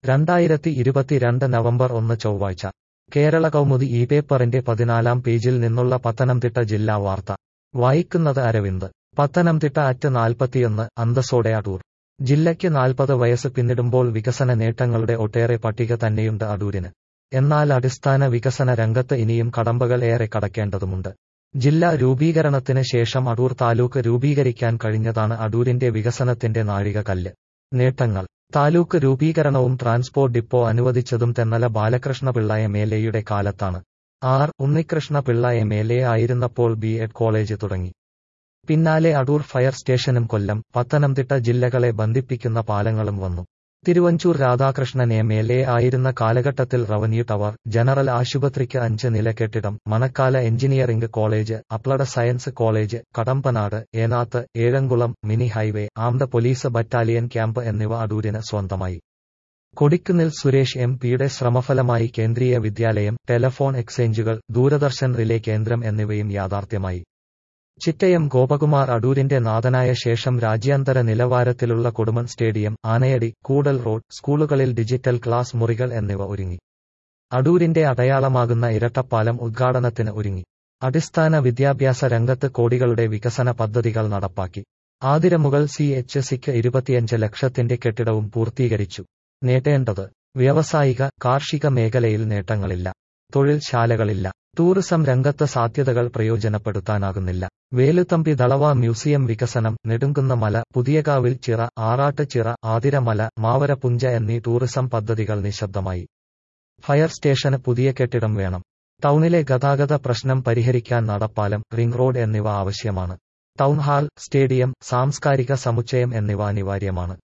രണ്ടായിരത്തി ഇരുപത്തിരണ്ട് നവംബർ ഒന്ന് ചൊവ്വാഴ്ച കേരള കൗമുദി ഈ പേപ്പറിന്റെ പതിനാലാം പേജിൽ നിന്നുള്ള പത്തനംതിട്ട ജില്ലാ വാർത്ത വായിക്കുന്നത് അരവിന്ദ് പത്തനംതിട്ട അറ്റ് നാൽപ്പത്തിയൊന്ന് അന്തസ്സോടെ അടൂർ ജില്ലയ്ക്ക് നാൽപ്പത് വയസ്സ് പിന്നിടുമ്പോൾ വികസന നേട്ടങ്ങളുടെ ഒട്ടേറെ പട്ടിക തന്നെയുണ്ട് അടൂരിന് എന്നാൽ അടിസ്ഥാന വികസന രംഗത്ത് ഇനിയും കടമ്പകൾ ഏറെ കടക്കേണ്ടതുമുണ്ട് ജില്ലാ രൂപീകരണത്തിന് ശേഷം അടൂർ താലൂക്ക് രൂപീകരിക്കാൻ കഴിഞ്ഞതാണ് അടൂരിന്റെ വികസനത്തിന്റെ നാഴികകല്ല് നേട്ടങ്ങൾ താലൂക്ക് രൂപീകരണവും ട്രാൻസ്പോർട്ട് ഡിപ്പോ അനുവദിച്ചതും തെന്നല ബാലകൃഷ്ണപിള്ള എം എൽ എയുടെ കാലത്താണ് R Unnikrishnapillai M L A ആയിരുന്നപ്പോൾ ബി എഡ് കോളേജ് തുടങ്ങി പിന്നാലെ അടൂർ ഫയർ സ്റ്റേഷനും കൊല്ലം പത്തനംതിട്ട ജില്ലകളെ ബന്ധിപ്പിക്കുന്ന പാലങ്ങളും വന്നു Thiruvanchoor Radhakrishnan M L A ആയിരുന്ന കാലഘട്ടത്തിൽ റവന്യൂ ടവർ ജനറൽ ആശുപത്രിക്ക് അഞ്ച് നില കെട്ടിടം Manakkala engineering college applied science college Kadampanad Enath Ezhamkulam mini highway armed police battalion camp എന്നിവ അടൂരിന് സ്വന്തമായി കൊടിക്കുന്നിൽ സുരേഷ് എം പിയുടെ ശ്രമഫലമായി കേന്ദ്രീയ വിദ്യാലയം ടെലഫോൺ എക്സ്ചേഞ്ചുകൾ ദൂരദർശൻ റിലേ കേന്ദ്രം എന്നിവയും യാഥാർത്ഥ്യമായി ചിറ്റയം ഗോപകുമാർ അടൂരിന്റെ നാഥനായ ശേഷം രാജ്യാന്തര നിലവാരത്തിലുള്ള കൊടുമൺ സ്റ്റേഡിയം ആനയടി കൂടൽ റോഡ് സ്കൂളുകളിൽ ഡിജിറ്റൽ ക്ലാസ് മുറികൾ എന്നിവ ഒരുങ്ങി അടൂരിന്റെ അടയാളമാകുന്ന ഇരട്ടപ്പാലം ഉദ്ഘാടനത്തിന് ഒരുങ്ങി അടിസ്ഥാന വിദ്യാഭ്യാസ രംഗത്ത് കോടികളുടെ വികസന പദ്ധതികൾ നടപ്പാക്കി ആതിരമുകൾ സി എച്ച് സിക്ക് ഇരുപത്തിയഞ്ച് ലക്ഷത്തിന്റെ കെട്ടിടവും പൂർത്തീകരിച്ചു നേടേണ്ടത് വ്യാവസായിക കാർഷിക മേഖലയിൽ നേട്ടങ്ങളില്ല തൊഴിൽശാലകളില്ല ടൂറിസം രംഗത്ത് സാധ്യതകൾ പ്രയോജനപ്പെടുത്താനാകുന്നില്ല വേലുത്തമ്പി ദളവ മ്യൂസിയം വികസനം നെടുങ്കുന്ന മല പുതിയകാവിൽ ചിറ ആറാട്ട് ചിറ ആതിരമല മാവരപുഞ്ച എന്നീ ടൂറിസം പദ്ധതികൾ നിശബ്ദമായി ഫയർ സ്റ്റേഷന് പുതിയ കെട്ടിടം വേണം ടൗണിലെ ഗതാഗത പ്രശ്നം പരിഹരിക്കാൻ നടപ്പാലം റിംഗ് റോഡ് എന്നിവ ആവശ്യമാണ് ടൗൺ ഹാൾ സ്റ്റേഡിയം സാംസ്കാരിക സമുച്ചയം എന്നിവ അനിവാര്യമാണ്